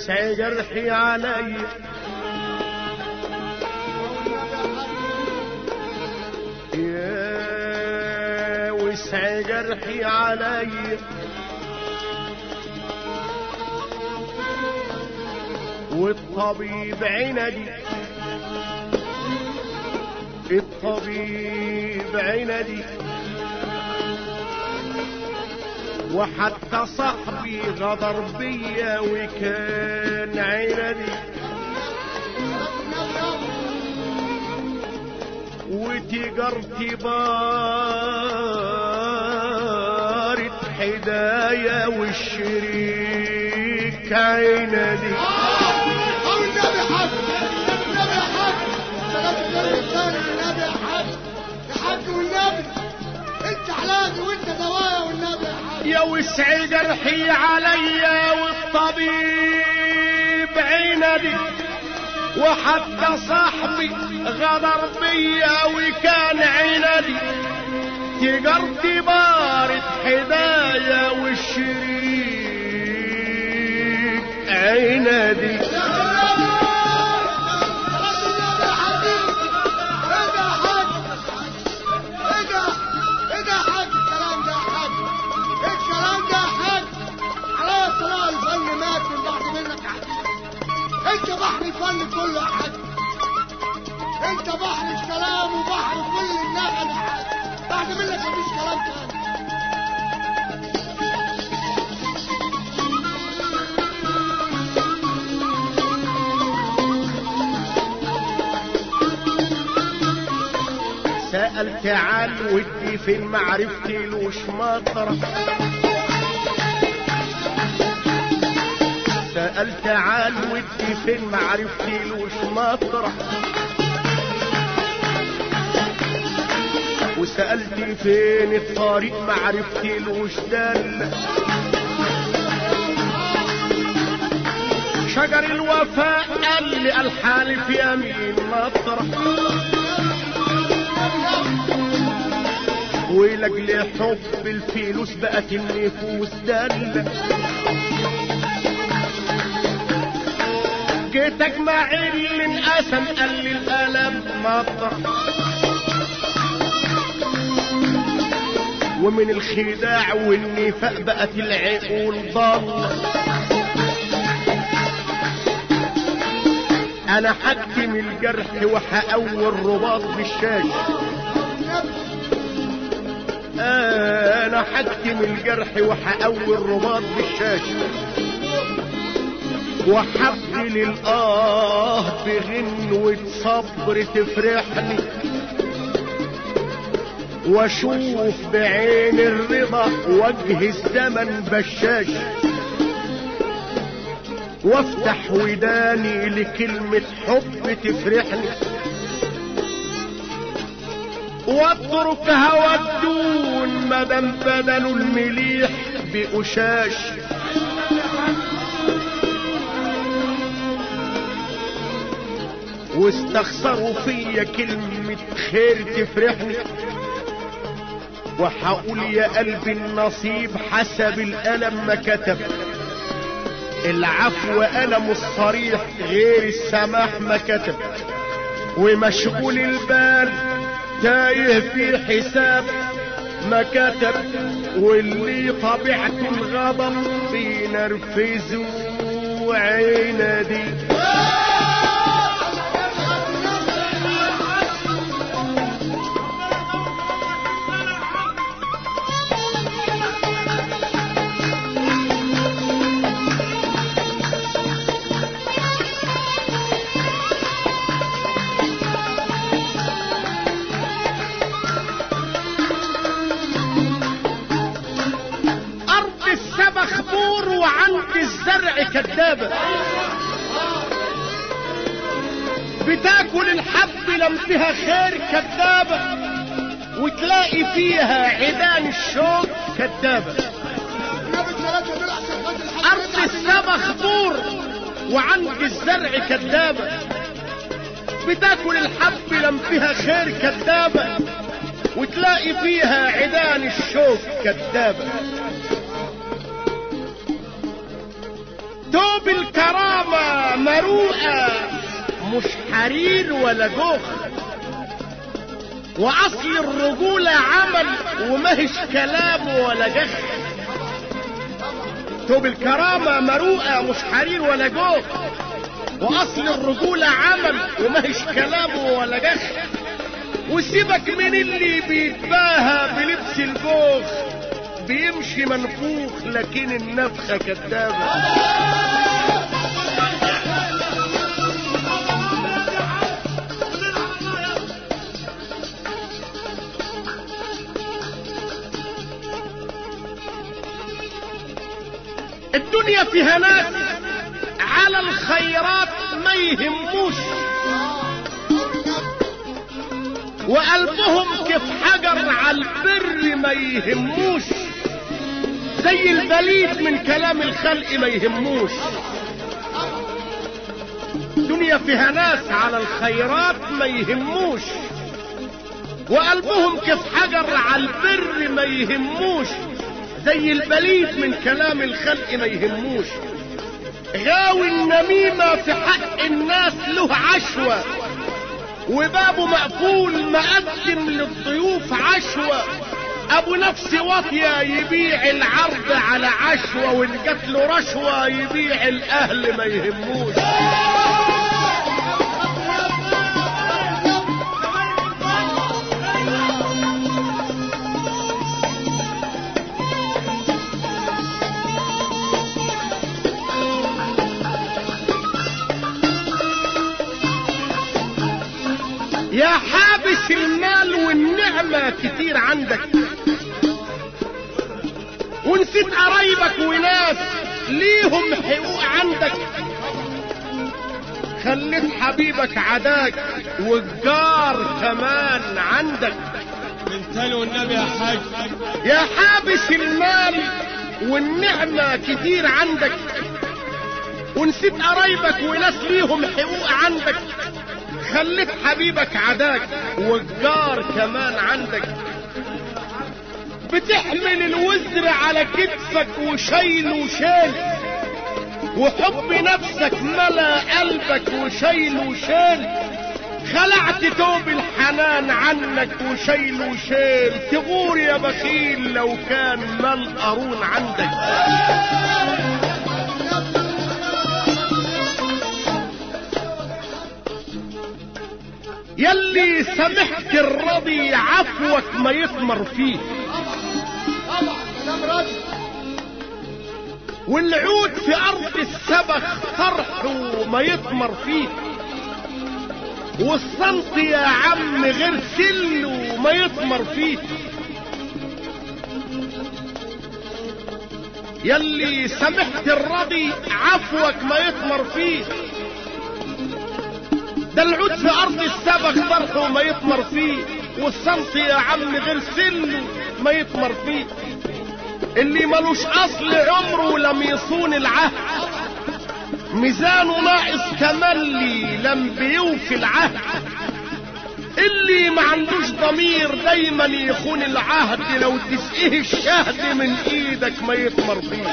وسع جرحي علي يا وسع جرحي علي والطبيب عندي الطبيب عندي وحتى صاحبي غدر بيا وكان عندي وتجارتي بارت حدايا والشريك عندي او النبي حق النبي حق سلام النبي الثاني النبي حق يا حاج والنبي انت علاجي وانت دوايا والنبي حق يا وسع جرحي عليا والطبيب عندي وحتى صاحبي غدر بيا وكان عندي تجارتي بارت حدايا والشريك عندي يا النبي يا حبيبي ايه ده يا حاج ايه ده ايه ده يا حاج الكلام ده يا حاج ايه الكلام ده يا حاج على صلاح الفن مات من بعد منك يا حبيبي انت بحر الفن كله يا حاج انت بحر الكلام وبحر كل النغم يا حاج بعد منك مفيش كلام تاني سألت عن ودي فين معرفتي لوش مطرح سألت عن ودي فين معرفتي لوش مطرح وسألت فين الطريق معرفتي لوش دل شجر الوفاء قال لي الحالف يمين مطرح ولجل حب الفلوس بقت النفوس دل جيت اجمع اللي انقسم قال لي الالم مطرح ومن الخداع والنفاق بقت العقول ضل انا حكم الجرح وهقوي الرباط بالشاشه انا حكم الجرح وهقوي الرباط بالشاشه وحبل الاه بغنوة صبر تفرحني واشوف بعين الرضا وجه الزمن بشاش وافتح وداني لكلمة حب تفرحني واترك هوى الدون مدام بدلوا المليح بقشاش واستخسروا فيا كلمة خير تفرحني وحقول يا قلبي النصيب حسب الألم ما كتب العفو ألم الصريح غير السماح ما كتب ومشغول البال تايه في حساب ما كتب واللي طبيعته الغضب بينرفزه عينادي أرض السبخ بور وعند الزرع كدابة بتاكل الحب لم فيها خير كدابة وتلاقي فيها عيدان الشوك كدابة النبي الثلاثة دول عشان خاطر الحاج أرض السبخ بور وعند الزرع كدابة بتاكل الحب لم فيها خير كدابة وتلاقي فيها عيدان الشوك كدابة توب الكرامة مروءة مش حرير ولا جوخ واصل الرجولة عمل ومهش كلام ولا جخ توب الكرامة مروءة مش حرير ولا جوخ واصل الرجولة عمل ومهش كلام ولا جخ وسيبك من اللي بيتباهى بلبس الجوخ بيمشي منفوخ لكن النفخة كدابة الدنيا فيها ناس على الخيرات ما يهموش وقلبهم كيف حجر على البر ما يهموش زي البليد من كلام الخلق ما يهموش الدنيا فيها ناس على الخيرات ما يهموش وقلبهم كيف حجر على البر ما يهموش زي البليد من كلام الخلق ما يهموش غاوي النميمة في حق الناس له عشوة وبابه مقفول مقدم للضيوف عشوة ابو نفس واطية يبيع العرض على عشوة وان جات له رشوة يبيع الاهل ما يهموش يا حابس المال والنعمة كتير عندك ونسيت قرايبك وناس ليهم حقوق عندك خليت حبيبك عداك والجار كمان عندك من تاني والنبي يا حاج يا حابس المال والنعمة كتير عندك ونسيت قرايبك وناس ليهم حقوق عندك خليت حبيبك عداك والجار كمان عندك بتحمل الوزر على كتفك وشايله شيل وحب نفسك ملا قلبك وشايله شيل خلعت توب الحنان عنك وشايله شيل تغور يا بخيل لو كان مال قارون عندك يلي سمحت الرضي عفوك ما يثمر فيه طبعا كلام راجل والعود في ارض السبخ طرحه ما يثمر فيه والصمت يا عم غير سله ما يثمر فيه يلي سمحت الرضي عفوك ما يثمر فيه ده العود في ارض السبخ طرحه ما يثمر فيه والصمت يا عم غير سله ما يثمر فيه اللي ملوش اصل عمره لم يصون العهد ميزانه ناقص كملي لم بيوفي العهد اللي ما عندوش ضمير دايما يخون العهد لو تسقيه الشهد من ايدك ما يثمر فيه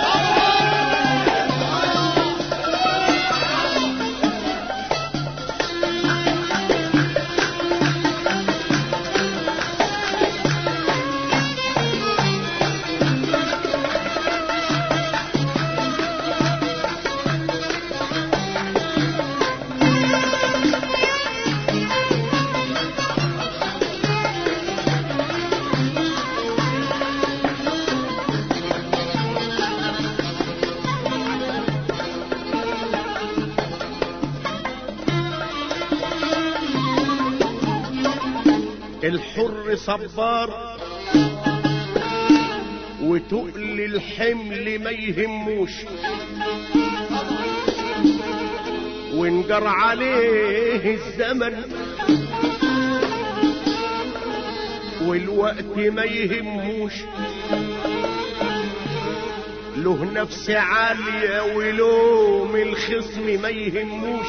الحر صبار وتقل الحمل ما يهموش وانجر عليه الزمن والوقت ما يهموش له نفس عالية ولوم الخصم ما يهموش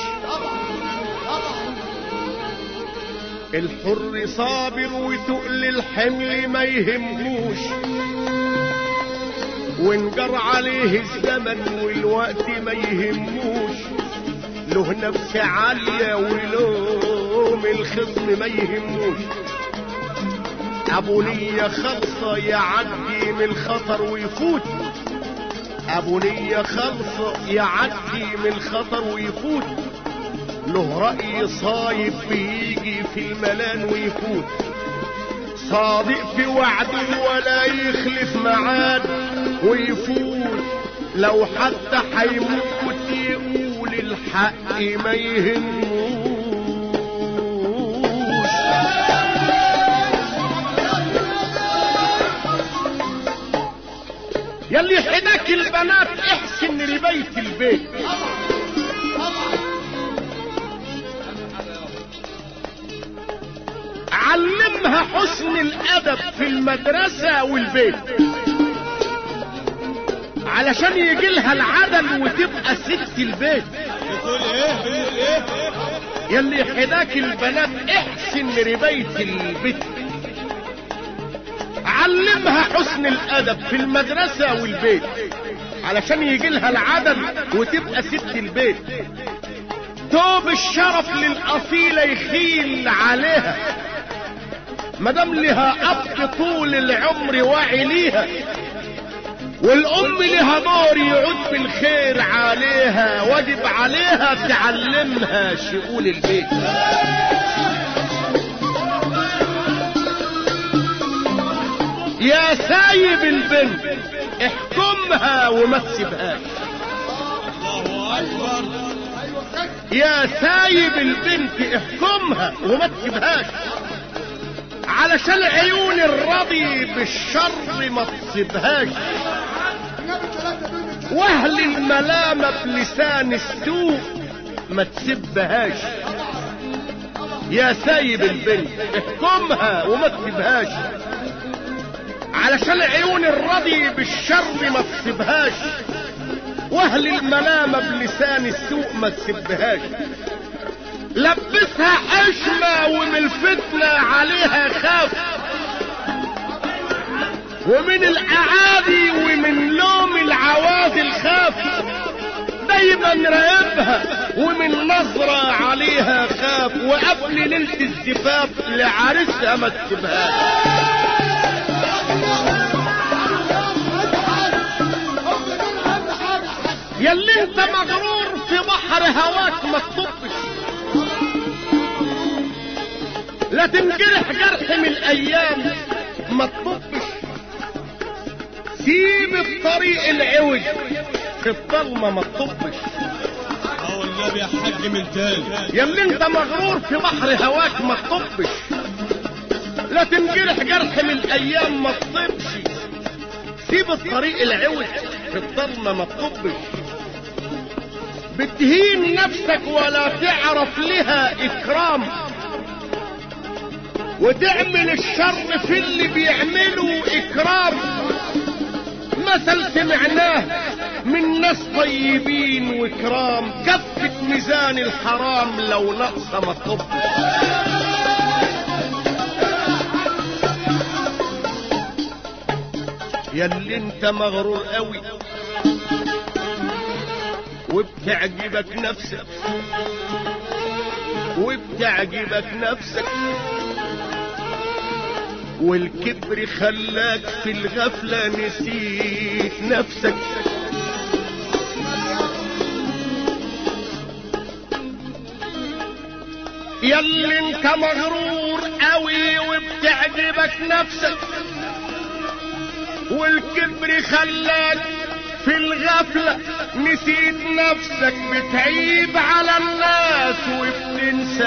الحر صابر وتقل الحمل ما يهموش وانجر عليه الزمن والوقت ما يهموش له نفس عالية ولوم الخصم ما يهموش ابو نية خلصة يعدي من الخطر ويفوت ابو نية خلصة يعدي من الخطر ويفوت له رأي صايب بيجي في الملان ويفوت صادق في وعده ولا يخلف معاد ويفوت لو حتى حيموت يقول الحق ما يهموش يلي حداك البنات احسن لبيت البيت علمها حسن الادب في المدرسة والبيت علشان يجي لها العدل وتبقى ست البيت بتقول ايه بتقول ايه يلي حداك البنات احسن رباية البيت علمها حسن الادب في المدرسة والبيت علشان يجي لها العدل وتبقى ست البيت توب الشرف للأصيلة يخيل عليها مدام لها اب طول العمر واعي ليها والام لها دور يعود بالخير عليها واجب عليها تعلمها شؤون البيت يا سايب البنت احكمها وما تسيبهاش الله اكبر ايوه كده يا سايب البنت احكمها وما تسيبهاش علشان عيون الرضي بالشر ما تصيبهاش النبي ثلاثة دول من واهل الملامة بلسان السوء ما تسبهاش يا سايب البنت احكمها وما تسيبهاش علشان عيون الرضي بالشر ما تسيبهاش واهل الملامة بلسان السوء ما تسبهاش لبسها حشمة ومن الفتنة عليها خاف ومن الاعادي ومن لوم العوازل خاف دايما راقبها ومن نظرة عليها خاف وقبل ليلة الزفاف لعرسها ما تسيبهاش ياللي انت مغرور في بحر هواك ما تطبش لا تنجرح جرح من الايام ما تطبش سيب الطريق العوج في الضلمة ما تطبش او النبي يا حاج من تاني ياللي انت مغرور في بحر هواك ما تطبش لا تنجرح جرح من الايام ما تطبش سيب الطريق العوج في الضلمة ما تطبش بتهين نفسك ولا تعرف لها اكرام وتعمل الشر في اللي بيعملوا اكرام مثل سمعناه من ناس طيبين وكرام كفة ميزان الحرام لو نقص ما تطبش ياللي انت مغرور قوي وبتعجبك نفسك وبتعجبك نفسك والكبر خلاك في الغفلة نسيت نفسك ياللي انت مغرور قوي وبتعجبك نفسك والكبر خلاك في الغفلة نسيت نفسك بتعيب على الناس وبتنسى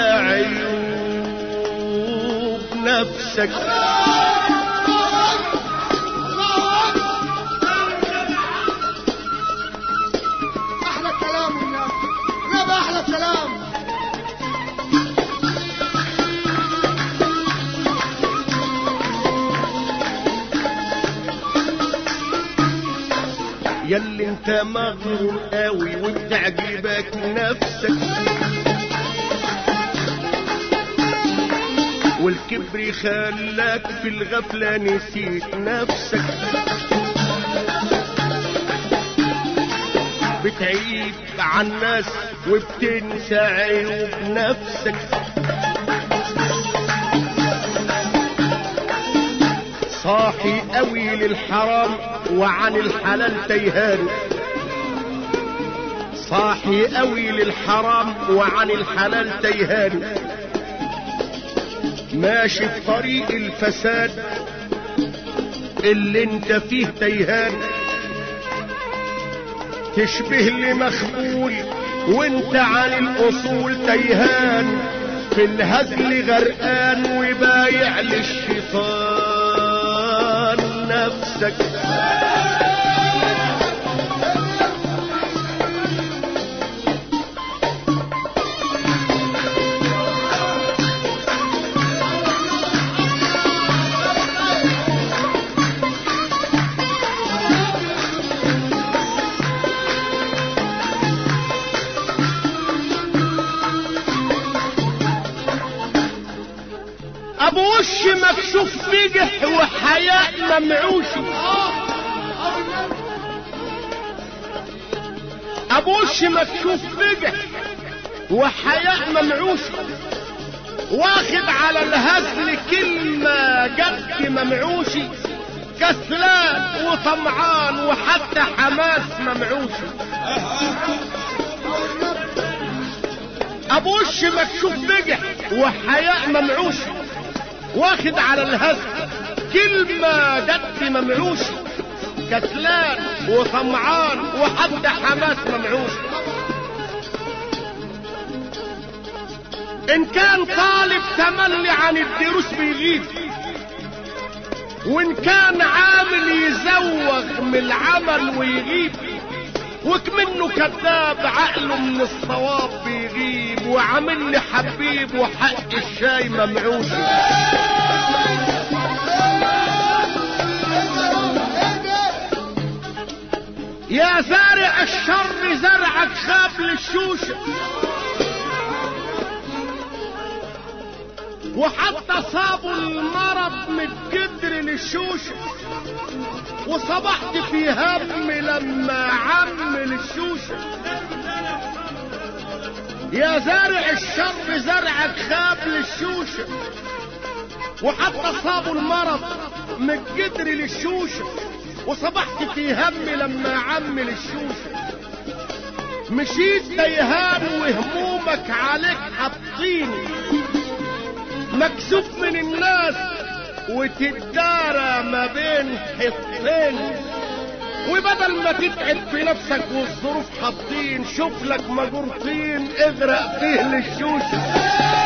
عيوب نفسك احلى كلام الناس يابا احلى كلام ياللي انت مغرور قوي وبتعجبك نفسك والكبر خلاك في الغفلة نسيت نفسك سعيد مع الناس وبتنسى عيوب نفسك صاحي قوي للحرام وعن الحلال تيهان صاحي قوي للحرام وعن الحلال تيهان ماشي في طريق الفساد اللي انت فيه تيهان تشبه لمخبول وانت عن الاصول تيهان في الهزل غرقان وبايع للشيطان نفسك ابو وش مكشوف بجح وحياء ممعوشي ابو وش مكشوف بجح وحياء ممعوشي واخد على الهزل كلمة جد ممعوشي كسلان وطمعان وحتى حماس ممعوشي ابو وش مكشوف بجح وحياء ممعوش واخد على الهزل كلمة جد ممعوش كسلان وطمعان وحتى حماس ممعوش ان كان طالب تملي عن الدروس بيغيب وان كان عامل يزوغ من العمل ويغيب وكمنه كذاب عقله من الصواب بيغيب وعامل لي حبيب وحق الشاي ممعوشي يا زارع الشر زرعك خاف للشوشة وحتى صابوا المرض من الجدر للشوشة وصبحت في هم لما عمل الشوشة يا زارع الشر زرعك خاب للشوشة وحتى صابوا المرض من الجدر للشوشة وصبحت في هم لما عمل الشوشة مشيت تيهان وهمومك عليك حاطيني مكسوف من الناس وتدارى ما بين حطين وبدل ما تتعب في نفسك والظروف حاطين شوف لك مجورتين اغرق فيه للشوشة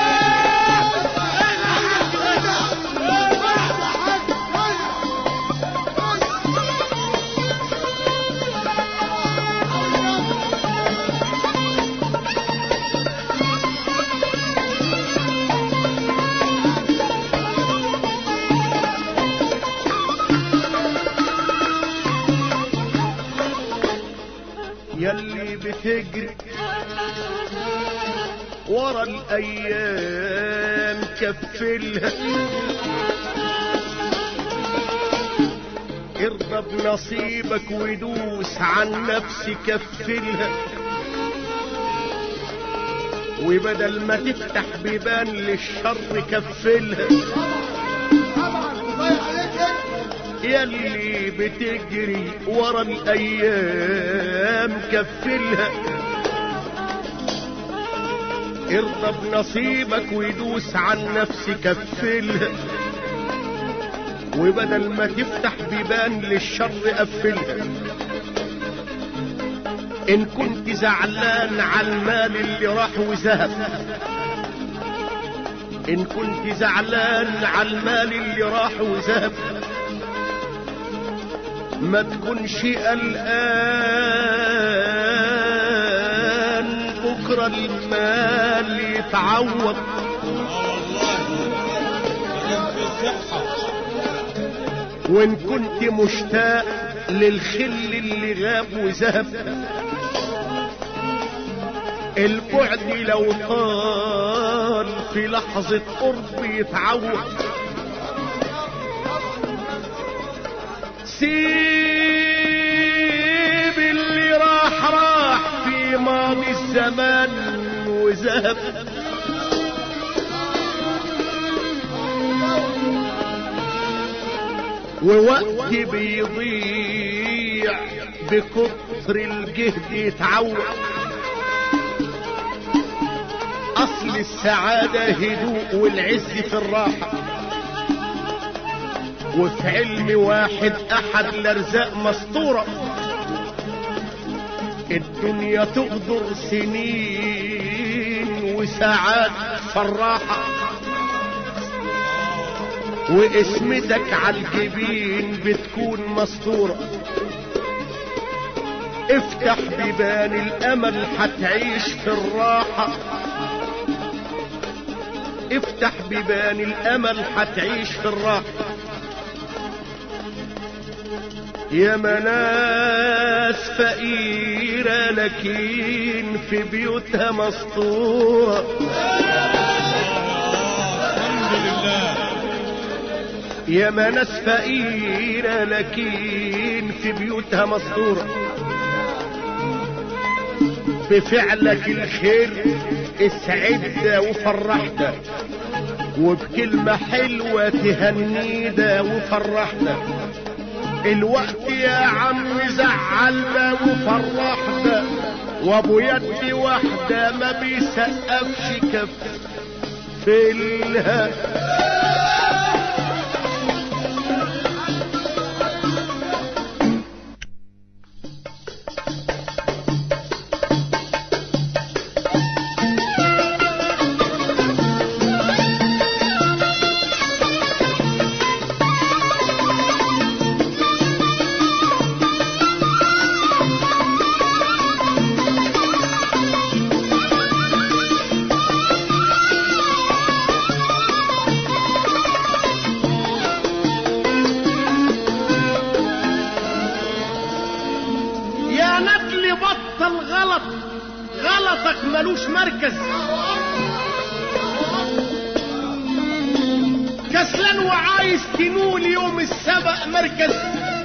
يلي بتجري ورا الايام كفلها ارضى بنصيبك ودوس عن نفسي كفلها وبدل ما تفتح بيبان للشر كفلها طبعا كفايه عليك انت يلي بتجري ورا الايام كفلها ارضى بنصيبك ويدوس عن نفسي كفلها وبدل ما تفتح بيبان للشر قفلها ان كنت زعلان على المال اللي راح وذهب ان كنت زعلان على المال اللي راح وذهب ما تكونش قلقان بكرة المال يتعوض اه والله كلام في الصحة وان كنت مشتاق للخل اللي غاب وذهب البعد لو طال في لحظة قرب يتعوض سيب اللي راح راح الزمان وذهب ووقت بيضيع بكتر الجهد يتعود اصل السعادة هدوء والعز في الراحة وفي علم واحد احد الارزاق مسطورة الدنيا تغدر سنين وساعات فراحة واسمتك على الجبين بتكون مسطورة افتح بيبان الامل هتعيش في الراحة افتح بيبان الامل هتعيش في الراحة يا مناس فقيرة لكن في بيوتها مسطورة الحمد لله يا مناس فقيرة لكن في بيوتها مسطورة بفعلك الخير اسعدها وفرحتها وبكلمة حلوة تهنيدا وفرحتها الوقت يا عم زعلنا وفرحنا وابو يد واحدة ما بيسقفش كف في الها يا نجل بطل غلط غلطك ملوش مركز كسلان وعايز تنول يوم السبق مركز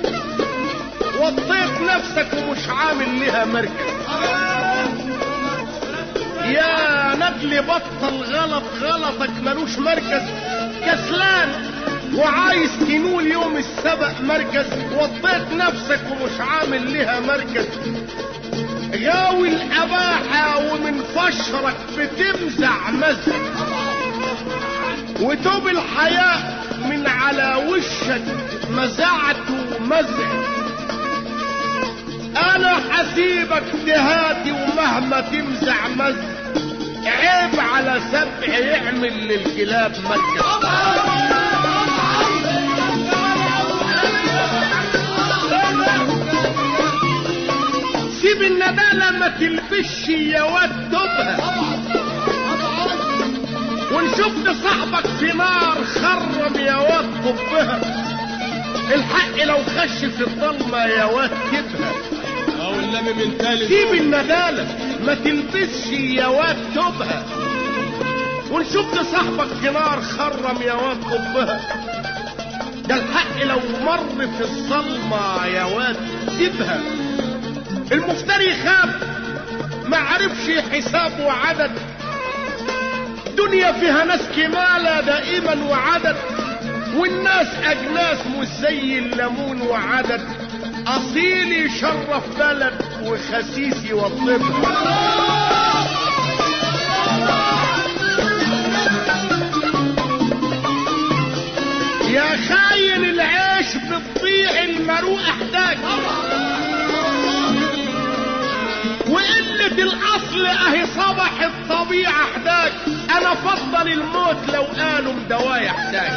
وطيت نفسك ومش عامل لها مركز يا نجل بطل غلط غلطك ملوش مركز كسلان وعايز تنول يوم السبق مركز وطيت نفسك ومش عامل لها مركز غاوي الأباحة ومن فشرك بتمزع مزق وتوب الحياء من على وشك مزعته مزع انا حسيبك دهاتي ومهما تمزع مزع عيب على سبع يعمل للكلاب مركز سيب الندالة ما تلبش يا واد دبها وان شفت صاحبك في نار خرم يا واد طبها الحق لو خش في الظلمة يا واد كبها او النبي من تالت سيب الندالة ما تلبسش يا واد تبها وان شفت صاحبك في نار خرم يا واد طبها ده الحق لو مر في الظلمة يا واد سيبها المفتري خاف ما عرفش حساب وعدد دنيا فيها ناس كمالة دائما وعدد والناس أجناس مش زي الليمون وعدد أصيل يشرف بلد وخسيس يوظفها يا خاين العيش بتضيع المروءة احتاج وقلة الأصل أهي صبح الطبيعة احتاج أنا فضل الموت لو قالوا مدوايا احتاج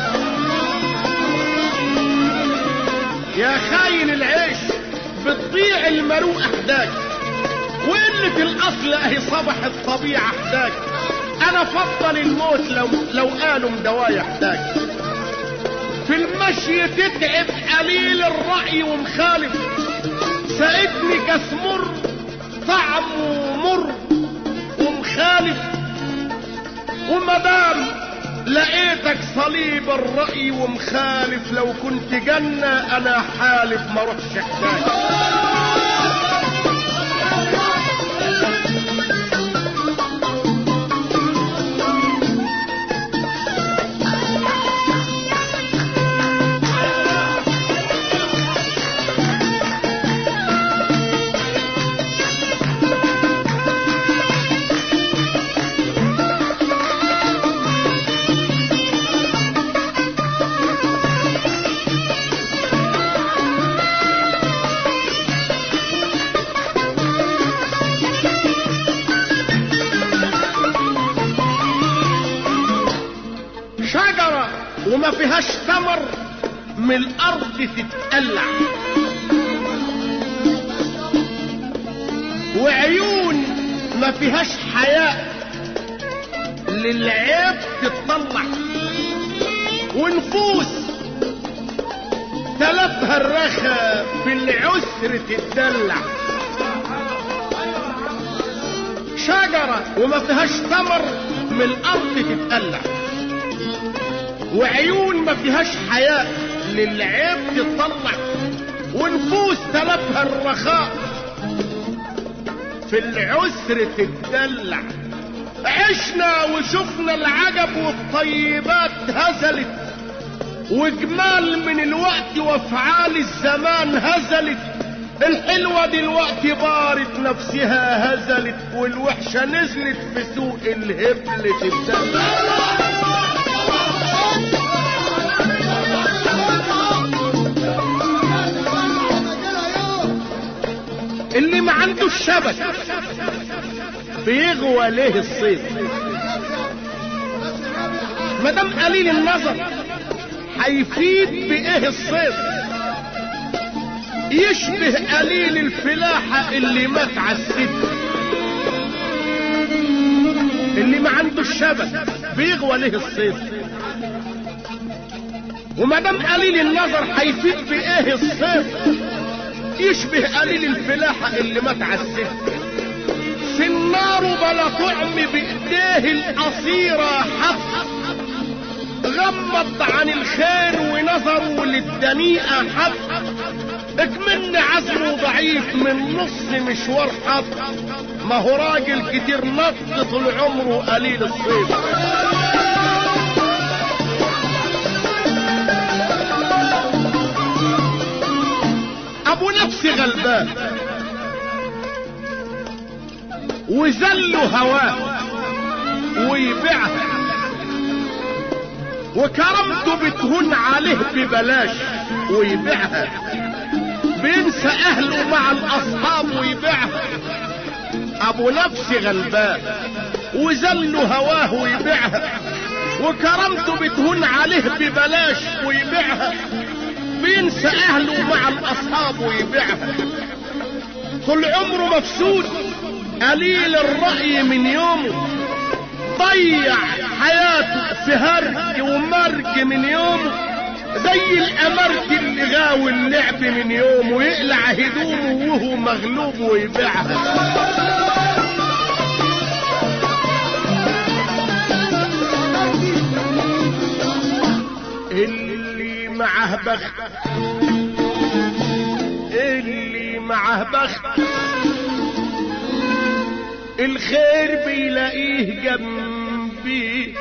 يا خاين العيش بتضيع المروءة احتاج وقلة الأصل أهي صبح الطبيعة احتاج أنا فضل الموت لو لو قالوا مدوايا احتاج في المشي تتعب قليل الرأي ومخالف ساقتني كاس مر طعمه مر ومخالف ومدام لقيتك صليب الرأي ومخالف لو كنت جنة أنا حالف ما روحش احتاج وما فيهاش ثمر من الارض تتقلع وعيون ما فيهاش حياء للعيب تتطلع ونفوس تلفها الرخا في العسر تتدلع شجرة وما فيهاش ثمر من الأرض تتقلع وعيون ما فيهاش حياء للعيب تطلع ونفوس تلفها الرخاء في العسر تتدلع عشنا وشفنا العجب والطيبات هزلت وجمال من الوقت وافعال الزمان هزلت الحلوة دلوقتي بارت نفسها هزلت والوحشة نزلت في سوق الهبل تتدلع اللي ما عنده الشبك بيغوى ليه الصيد ما دام قليل النظر هيفيد بايه الصيد يشبه قليل الفلاحة اللي مات على السد اللي ما عنده الشبك بيغوى ليه الصيد وما دام قليل النظر هيفيد بايه الصيد يشبه قليل الفلاحة اللي مات على السد في النار بلا طعم بايديه القصيرة حط غمض عن الخير ونظروا للدنيئة حط اكمن عزمه ضعيف من نص مشوار حط ما هو راجل كتير نط طول عمره قليل الصيد ابو نفسي غلبان وزلوا هواه ويبيعها وكرمته بتهون عليه ببلاش ويبيعها بينسى اهله مع الاصحاب ويبيعها ابو نفسي غلبان وزلوا هواه ويبيعها وكرمته بتهون عليه ببلاش ويبيعها بينسى اهله مع الاصحاب ويبيعها طول عمره مفسود قليل الرأي من يومه ضيع حياته في هرج ومرج من يومه زي الامرج اللي غاوي اللعب من يومه يقلع هدومه وهو مغلوب ويبيعها اللي معه بخت اللي معه بخت الخير بيلاقيه جنبي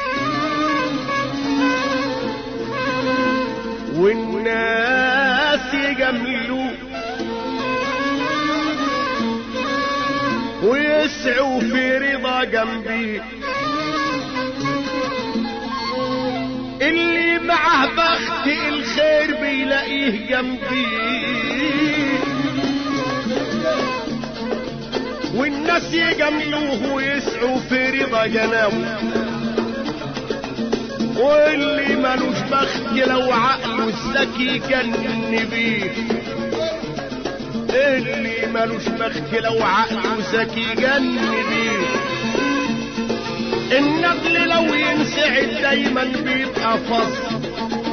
والناس يجملوه ويسعوا في رضا جنبي اللي معه بخت الخير بيلاقيه جنبي والناس يجملوه ويسعوا في رضا جنابه واللي ملوش بخت لو عقله الذكي جن بيه اللي ملوش بخت لو عقله ذكي جن بيه النبل لو ينسعد دايما بيبقى فصل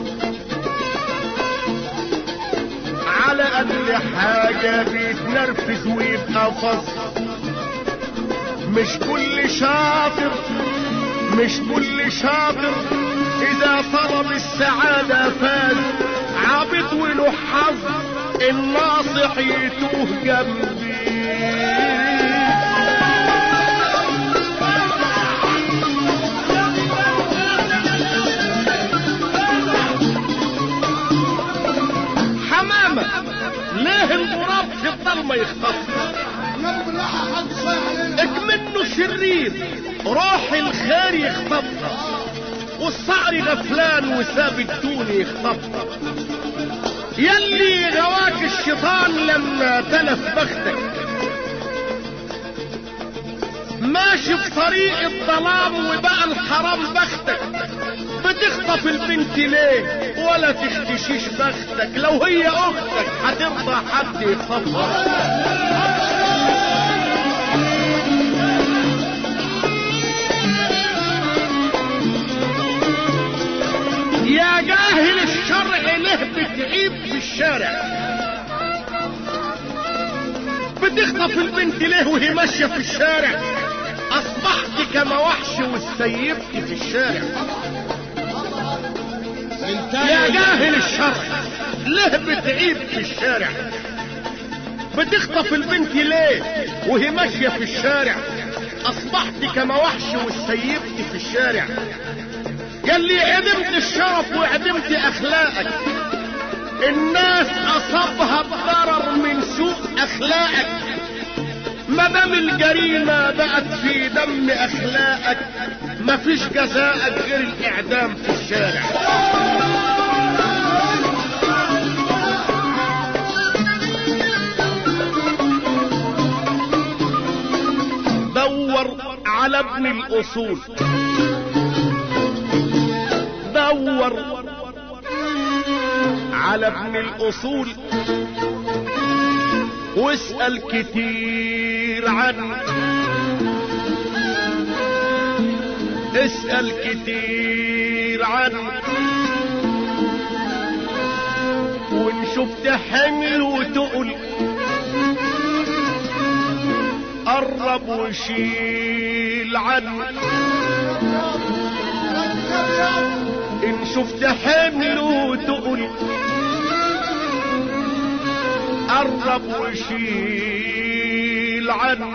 على قد حاجة بيتنرفز ويبقى فصل مش كل شاطر مش كل شاطر اذا طلب السعادة فاز عابد وله حظ الناصح يتوه جنبي حمامة ليه الغراب في الضلمة يختص النبي بالراحة حد شوية علينا اكمنه شرير روح الخير يخطفها والصعر غفلان وساب الدون يخطفها يلي غواك الشيطان لما تلف بختك ماشي بطريق الظلام وبقى الحرام بختك بتخطف بتخطف البنت ليه ولا تختشيش بختك لو هي اختك هترضى حد يخطفها يا جاهل الشرع ليه بتعيب في الشارع بتخطف البنت ليه وهي ماشيه في الشارع اصبحت كما وحش والسيبت في الشارع من يا تاني جاهل الشرع ليه بتعيب في الشارع بتخطف البنت ليه وهي ماشيه في الشارع اصبحت كما وحش والسيبت في الشارع يلي عدمت الشرف وعدمت اخلاقك الناس اصابها الضرر من سوء اخلاقك ما دام الجريمه بقت في دم اخلاقك مفيش جزاءك غير الاعدام في الشارع دور على ابن الاصول دور على ابن الاصول واسأل كتير عنه اسأل كتير عنه وان شفت حمل وتقل قرب وشيل عنه ان شفت حمل وتقل قرب وشيل عنه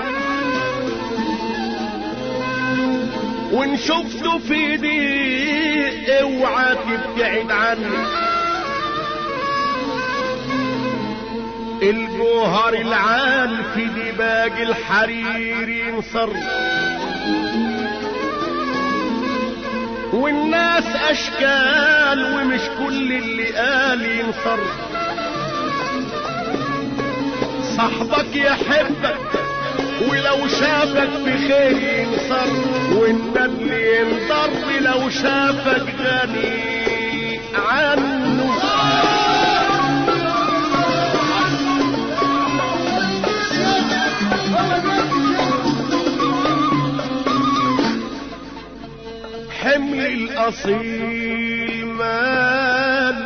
وان شفته في ضيق اوعى تبتعد عنه الجوهر العال في دباج الحرير ينصر والناس اشكال ومش كل اللي قال ينصر صاحبك يحبك ولو شافك بخير ينصر والنبل ينضر لو شافك غني عنه حمل الاصيل مال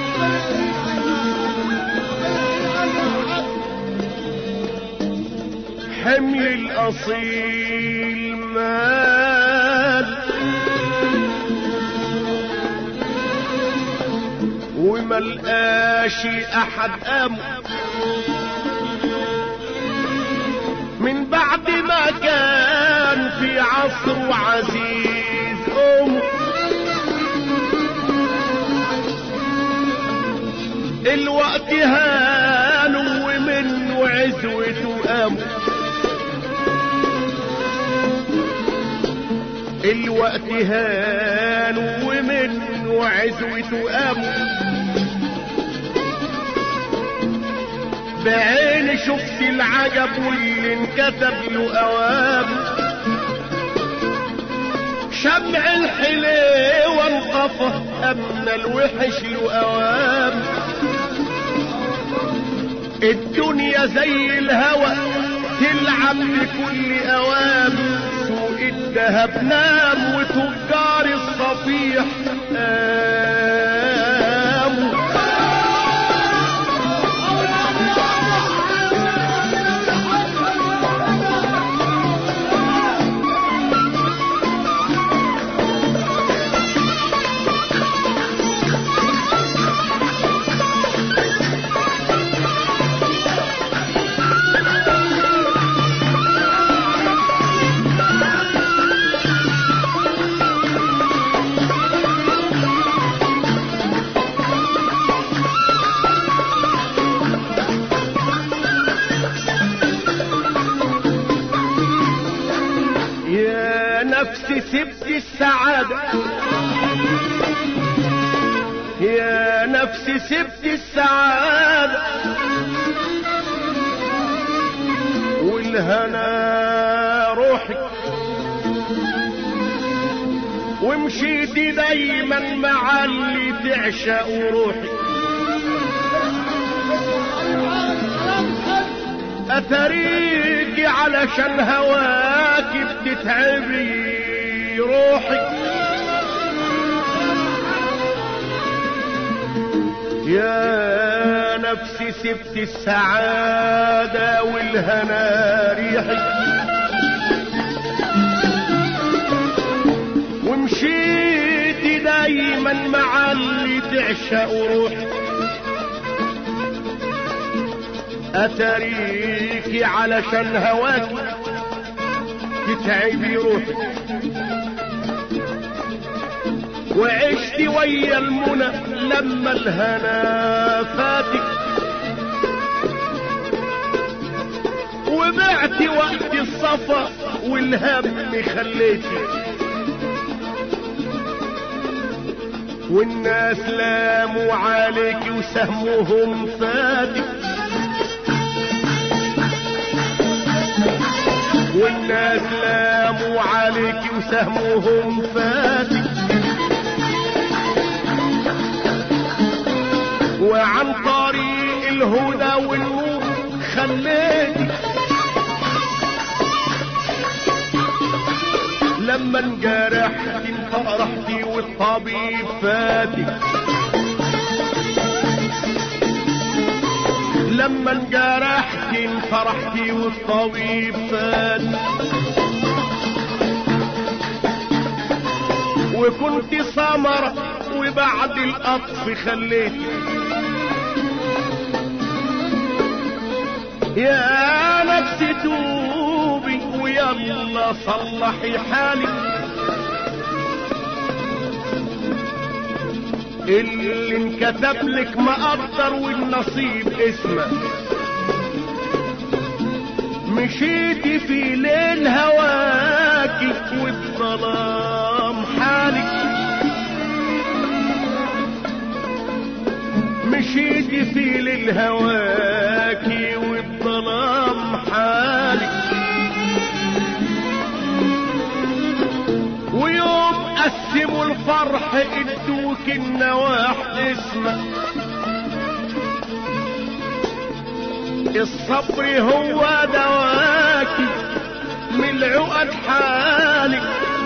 حمل الاصيل مال وملقاش احد قام من بعد ما كان في عصر عزيز أم الوقت هانوا ومنه عزوته قاموا الوقت هانوا ومنه عزوته قاموا بعيني شفت العجب واللي انكتب له اوام شمع الحليوة انطفى اما الوحش له اوام الدنيا زي الهوى تلعب بكل اوام سوق الذهب نام وتجار الصفيح قاموا يا نفسي سبت السعادة يا نفسي سبت السعادة والهنا روحك ومشيت دايما مع اللي تعشق روحي اتريكي علشان هواكي بتتعبي روحي يا نفسي سبت السعادة والهنا ريحي ومشيت دايما مع اللي تعشق روحي اتريكي علشان هواكي تتعبي روحي وعشت ويا المنى لما الهنا فاتك وبعت وقت الصفا والهم خليتي والناس لاموا عليك وسهمهم فاتك والناس لاموا عليك وسهمهم فاتك وعن طريق الهدى والنور خليتك لما انجرحت انفرحتي والطبيب فاتك لما انجرحت انفرحتي والطبيب فاتك وكنت سمرة وبعد القطف خليتك يا نفسي توبي ويلا صلحي حالك اللي انكتب لك مقدر والنصيب اسمه مشيتي في ليل هواكي والظلام حالك مشيتي في ليل هواكي والظلام حالك ويوم قسموا الفرح ادوك النواح اسمه الصبر هو دواكي من العقد حالك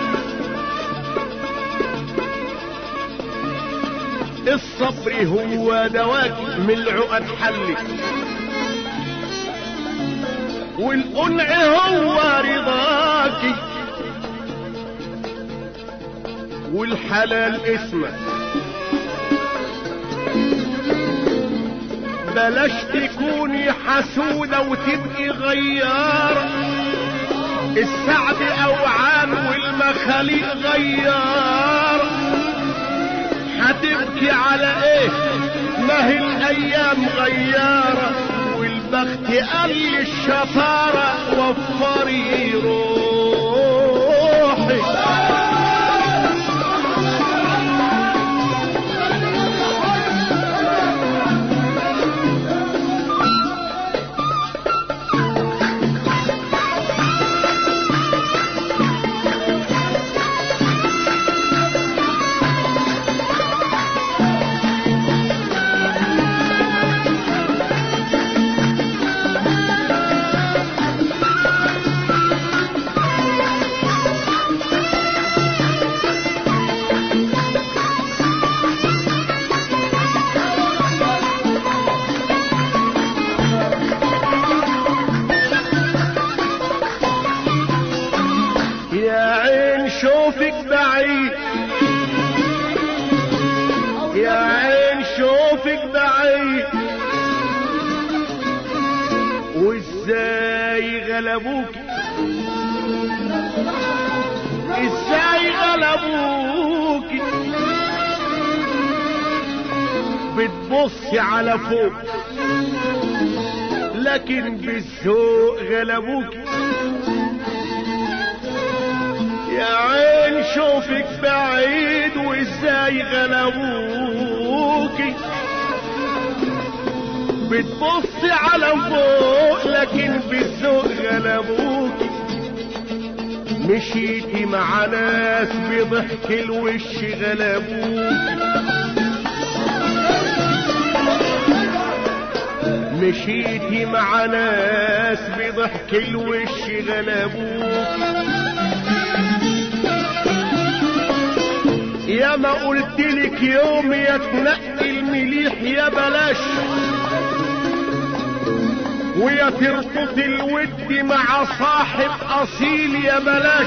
الصبر هو دواكي من العقد حلك والقنع هو رضاكي والحلال اسمك بلاش تكوني حسودة وتبقي غيارة السعد اوعان والمخاليق غيارة هتبكي على ايه ما هي الايام غيارة والبخت قال الشطارة وفري روحي يا عين شوفك بعيد يا عين شوفك بعيد وازاي غلبوك ازاي غلبوك بتبصي على فوق لكن بالذوق غلبوك يا عين شوفك بعيد وازاي غلبوكي بتبصي على فوق لكن بالذوق غلبوكي من مشيتي مع ناس بضحك الوش غلبوك مشيتي مع ناس بضحك الوش غلبوك يا ما قلت لك يوم يا تنقي المليح يا بلاش ويا تربط الود مع صاحب اصيل يا بلاش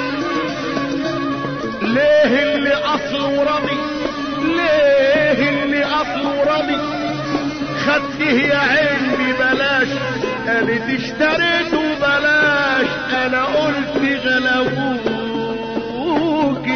ليه اللي اصله راضي ليه اللي اصله راضي خدته يا عين ببلاش قالت اشتريته بلاش انا قلت غلبوكي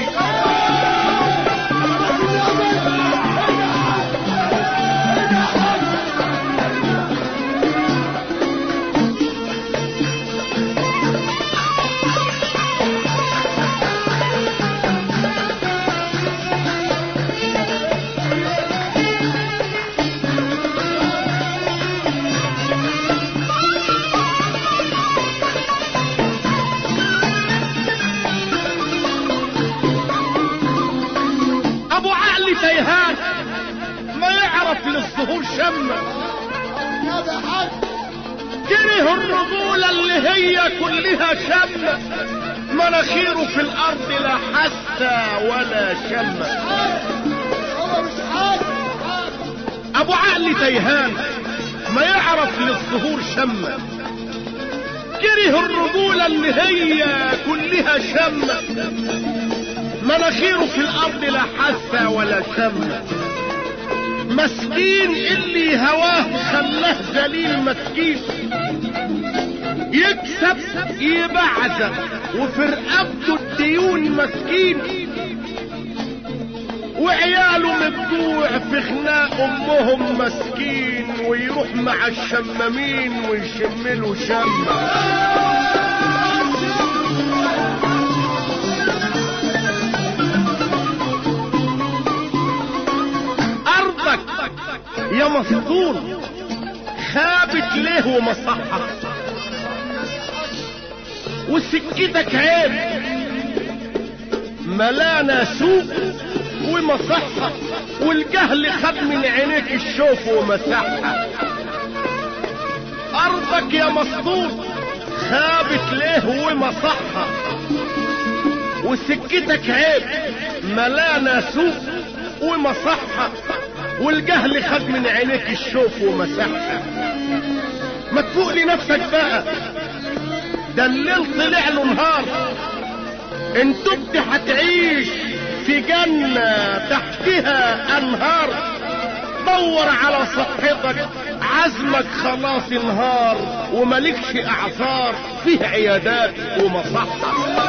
ابو عقل تيهان ما يعرف للظهور شمه النبي حاج كره الرجولة اللي هي كلها شمة مناخيره في الأرض لا حتى ولا شمة هو مش حاج حاج أبو عقل تيهان ما يعرف للظهور شمة كره الرجولة اللي هي كلها شمة مناخيره في الأرض لا حتى ولا شمة مسكين اللي هواه خلاه ذليل مسكين يكسب يبعزق وفي رقبته الديون مسكين وعياله مبدوع في خناق امهم مسكين ويروح مع الشمامين ويشم له شمه ارضك يا مسطول خابت ليه ومصحة وسكتك عيب ملانا سوق ومصحة والجهل خد من عينيك الشوف ومسحها ارضك يا مسطول خابت ليه ومصحة وسكتك عيب ملانا سوق ومصحة والجهل خد من عينيك الشوف ومسحها ما تفوق لنفسك بقى ده الليل طلع له نهار انت انت هتعيش في جنة تحتها انهار دور على صحتك عزمك خلاص انهار وملكش اعذار فيه عيادات ومصحة